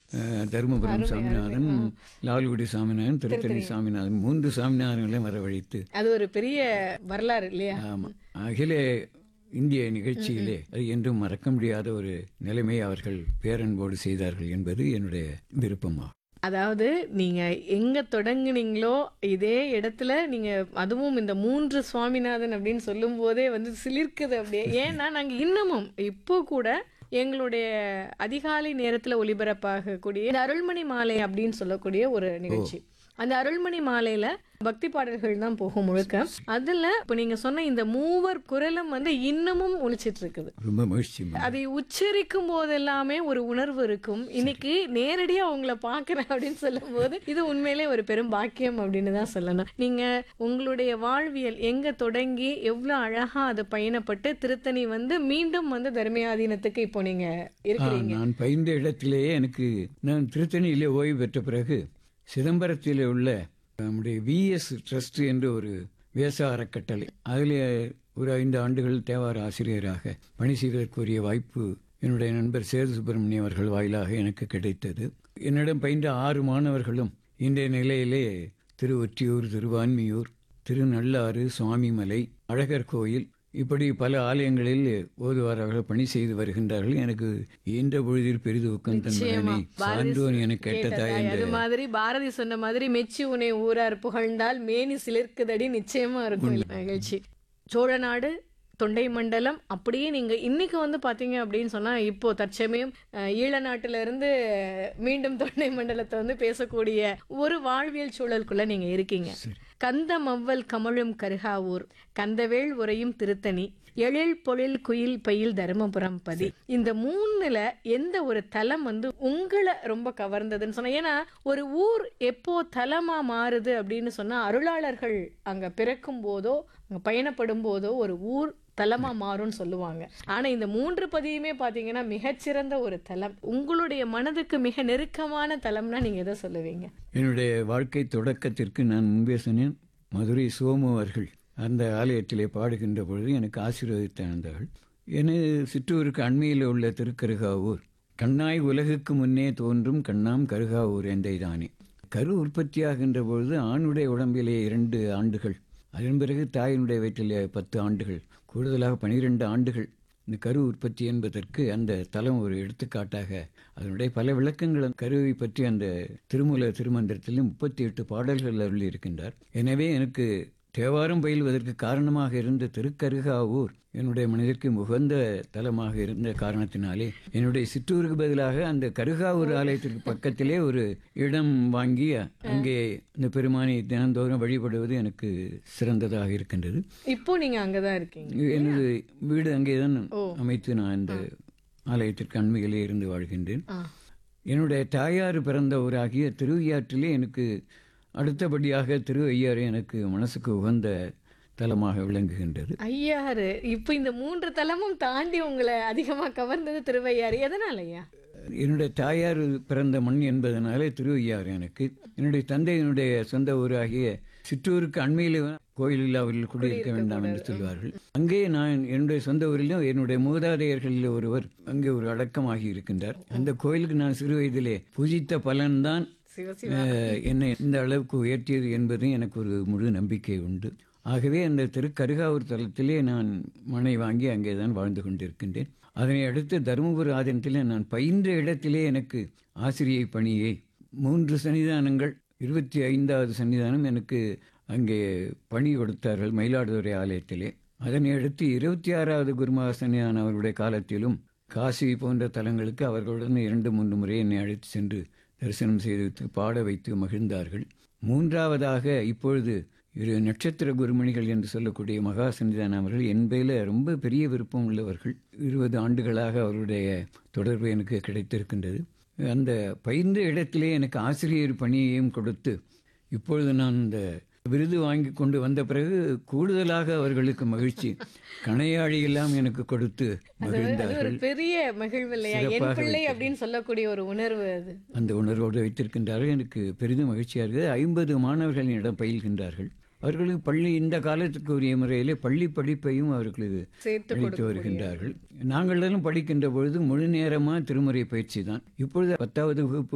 அஹ், தருமபுரம் சாமிநாதன் லால்குடி சாமிநாதன் திருத்தணி சாமிநாதன் மூன்று சாமிநாதன்களையும் வரவழைத்து அது ஒரு பெரிய வரலாறு இல்லையா ஆமாம் அகில இந்திய நிகழ்ச்சியிலே அது என்றும் மறக்க முடியாத ஒரு நிலைமையை அவர்கள் பேரன்போடு செய்தார்கள் என்பது என்னுடைய விருப்பமாகும் அதாவது நீங்க எங்க தொடங்குனீங்களோ இதே இடத்துல நீங்க அதுவும் இந்த மூன்று சுவாமிநாதன் அப்படின்னு சொல்லும் போதே வந்து சிலிர்க்குது அப்படியே ஏன்னா நாங்க இன்னமும் இப்போ கூட எங்களுடைய அதிகாலை நேரத்துல ஒளிபரப்பாகக்கூடிய இந்த அருள்மணி மாலை அப்படின்னு சொல்லக்கூடிய ஒரு நிகழ்ச்சி அந்த அருள்மணி மாலையில பக்தி பாடல்கள் தான் போகும் முழுக்க அதுல இப்ப நீங்க சொன்ன இந்த மூவர் குரலும் வந்து இன்னமும் ஒழிச்சிட்டு இருக்குது ரொம்ப மகிழ்ச்சி அதை உச்சரிக்கும் போதெல்லாமே ஒரு உணர்வு இருக்கும் இன்னைக்கு நேரடியா உங்களை பார்க்கறேன் அப்படின்னு சொல்லும் போது இது உண்மையிலே ஒரு பெரும் பாக்கியம் அப்படின்னு தான் சொல்லணும் நீங்க உங்களுடைய வாழ்வியல் எங்க தொடங்கி எவ்வளவு அழகா அது பயணப்பட்டு திருத்தணி வந்து மீண்டும் வந்து தர்மயாதீனத்துக்கு இப்போ நீங்க இருக்கிறீங்க நான் பயின்ற இடத்திலேயே எனக்கு நான் திருத்தணியிலே ஓய்வு பெற்ற பிறகு சிதம்பரத்திலே உள்ள நம்முடைய விஎஸ் ட்ரஸ்ட் என்று ஒரு வேச அறக்கட்டளை அதில் ஒரு ஐந்து ஆண்டுகள் தேவார ஆசிரியராக பணி செய்வதற்குரிய வாய்ப்பு என்னுடைய நண்பர் சேது சுப்பிரமணியம் அவர்கள் வாயிலாக எனக்கு கிடைத்தது என்னிடம் பயின்ற ஆறு மாணவர்களும் இன்றைய நிலையிலே திருவொற்றியூர் திருவான்மியூர் திருநள்ளாறு சுவாமிமலை அழகர் கோயில் இப்படி பல ஆலயங்களில் ஓதுவாராக பணி செய்து வருகின்றார்கள் எனக்கு ஈன்ற பொழுதில் பெரிதுக்கம் தன் மகனை சான்றோன் என கேட்டதாய் கேட்டதாய். அது என்ற மாதிரி பாரதி சொன்ன மாதிரி மெச்சி உனை ஊரார் புகழ்ந்தால் மேனி சிலிர்க்குதடி நிச்சயமா இருக்கும் இந்த நிகழ்ச்சி சோழநாடு தொண்டை மண்டலம் அப்படியே நீங்க இன்னைக்கு வந்து பாத்தீங்க அப்படின்னு சொன்னா இப்போ தற்சமயம் அஹ், ஈழ நாட்டுல இருந்து மீண்டும் தொண்டை மண்டலத்தை வந்து பேசக்கூடிய ஒரு வாழ்வியல் சூழலுக்குள்ள நீங்க இருக்கீங்க கந்த மவ்வல் கமழும் கருகாவூர் கந்தவேள் உரையும் திருத்தணி எழில் பொழில் குயில் பயில் தருமபுரம் பதி இந்த மூணுல எந்த ஒரு தலம் வந்து உங்களை ரொம்ப கவர்ந்ததுன்னு சொன்னா ஏன்னா ஒரு ஊர் எப்போ தலமா மாறுது அப்படின்னு சொன்னா அருளாளர்கள் அங்க பிறக்கும் போதோ அங்க பயணப்படும் போதோ ஒரு ஊர் தலமா மாறும்னு சொல்லுவாங்க ஆனா இந்த மூன்று பதியுமே பாத்தீங்கன்னா மிகச்சிறந்த ஒரு தலம் உங்களுடைய மனதுக்கு மிக நெருக்கமான தலம்னா நீங்க எதை சொல்லுவீங்க என்னுடைய வாழ்க்கை தொடக்கத்திற்கு நான் முன்பே சொன்னேன் மதுரை சோமு அவர்கள் அந்த ஆலயத்திலே பாடுகின்ற பொழுது எனக்கு ஆசீர்வதித்து அணைந்தார்கள் எனது சிற்றூருக்கு அண்மையில் உள்ள திருக்கருகாவூர் கண்ணாய் உலகுக்கு முன்னே தோன்றும் கண்ணாம் கருகாவூர் எந்தைதானே கரு உற்பத்தியாகின்ற பொழுது ஆணுடைய உடம்பிலே இரண்டு ஆண்டுகள் அதன் பிறகு தாயினுடைய வயிற்றிலே பத்து ஆண்டுகள் கூடுதலாக பனிரெண்டு ஆண்டுகள் இந்த கரு உற்பத்தி என்பதற்கு அந்த தலம் ஒரு எடுத்துக்காட்டாக அதனுடைய பல விளக்கங்கள் அந்த கருவை பற்றி அந்த திருமூல திருமந்திரத்தில் முப்பத்தி எட்டு பாடல்கள் அருளி இருக்கின்றார் எனவே எனக்கு தேவாரம் பயில்வதற்கு காரணமாக இருந்த திருக்கருகாவூர் என்னுடைய மனதிற்கு உகந்த தலமாக இருந்த காரணத்தினாலே என்னுடைய சிற்றூருக்கு பதிலாக அந்த கருகாவூர் ஆலயத்திற்கு பக்கத்திலே ஒரு இடம் வாங்கி அங்கே இந்த பெருமானை தினந்தோறும் வழிபடுவது எனக்கு சிறந்ததாக இருக்கின்றது இப்போ நீங்க அங்கதான் இருக்கீங்க எனது வீடு அங்கேதான் அமைத்து நான் இந்த ஆலயத்திற்கு அண்மையிலே இருந்து வாழ்கின்றேன் ஆ. என்னுடைய தாயார் பிறந்த ஊராகிய திருவையாற்றிலே எனக்கு அடுத்தபடியாக திருவையாறு எனக்கு மனசுக்கு உகந்த தலமாக விளங்குகின்றது ஐயாறு இப்போ இந்த மூன்று தலமும் தாண்டி உங்களை அதிகமா கவர்ந்தது திருவையாறு எதனாலயா என்னுடைய தாயார் பிறந்த மண் என்பதனாலே திருவையாறு எனக்கு என்னுடைய தந்தையினுடைய சொந்த ஊராகிய சிற்றூருக்கு அண்மையில் கோயிலில் அவர்கள் குடியிருக்க வேண்டாம் என்று சொல்வார்கள் அங்கே நான் என்னுடைய சொந்த ஊரிலும் என்னுடைய மூதாதையர்களில் ஒருவர் அங்கே ஒரு அடக்கமாகி இருக்கின்றார் அந்த கோயிலுக்கு நான் சிறு வயதிலே பூஜித்த பலன்தான் சிவசிவ அஹ், என்னை இந்த அளவுக்கு உயர்த்தியது என்பது எனக்கு ஒரு முழு நம்பிக்கை உண்டு ஆகவே அந்த திருக்கருகாவூர் தலத்திலே நான் மனை வாங்கி அங்கே தான் வாழ்ந்து கொண்டிருக்கின்றேன் அதனை அடுத்து தருமபுரி ஆதீனத்திலே நான் பயின்ற இடத்திலே எனக்கு ஆசிரியை பணியை மூன்று சன்னிதானங்கள் இருபத்தி ஐந்தாவது சன்னிதானம் எனக்கு அங்கே பணி கொடுத்தார்கள் மயிலாடுதுறை ஆலயத்திலே அதனை அடுத்து இருபத்தி ஆறாவது குருமகா சன்னிதானம் அவருடைய காலத்திலும் காசி போன்ற தலங்களுக்கு அவர்களுடன் இரண்டு மூன்று முறை என்னை அழைத்து சென்று தரிசனம் செய்து வைத்து பாட வைத்து மகிழ்ந்தார்கள் மூன்றாவதாக இப்பொழுது இரு நட்சத்திர குருமணிகள் என்று சொல்லக்கூடிய மகா சன்னிதானம் அவர்கள் என் பேரில் ரொம்ப பெரிய விருப்பம் உள்ளவர்கள் இருபது ஆண்டுகளாக அவருடைய தொடர்பு எனக்கு கிடைத்திருக்கின்றது அந்த பயின்ற இடத்திலே எனக்கு ஆசிரியர் பணியையும் கொடுத்து இப்பொழுது நான் இந்த விருது வாங்கி கொண்டு வந்த பிறகு கூடுதலாக அவர்களுக்கு மகிழ்ச்சி கணையாழி எல்லாம் எனக்கு கொடுத்து அது ஒரு மகிழ்ந்தார்கள் பெரிய மகிழ்வு இல்லையா என் சிறப்பாக பிள்ளை அப்படின்னு சொல்லக்கூடிய ஒரு உணர்வு அது அந்த உணர்வோடு வைத்திருக்கின்றார்கள் எனக்கு பெரிதும் மகிழ்ச்சியாக இருக்குது ஐம்பது மாணவர்கள் என்னிடம் பயில்கின்றார்கள் அவர்களுக்கு பள்ளி இந்த காலத்துக்கு உரிய முறையிலே பள்ளி படிப்பையும் அவர்களுக்கு சேர்த்து அளித்து வருகின்றார்கள் நாங்களும் படிக்கின்ற பொழுது முழு நேரமாக திருமுறை பயிற்சி தான் இப்பொழுது பத்தாவது வகுப்பு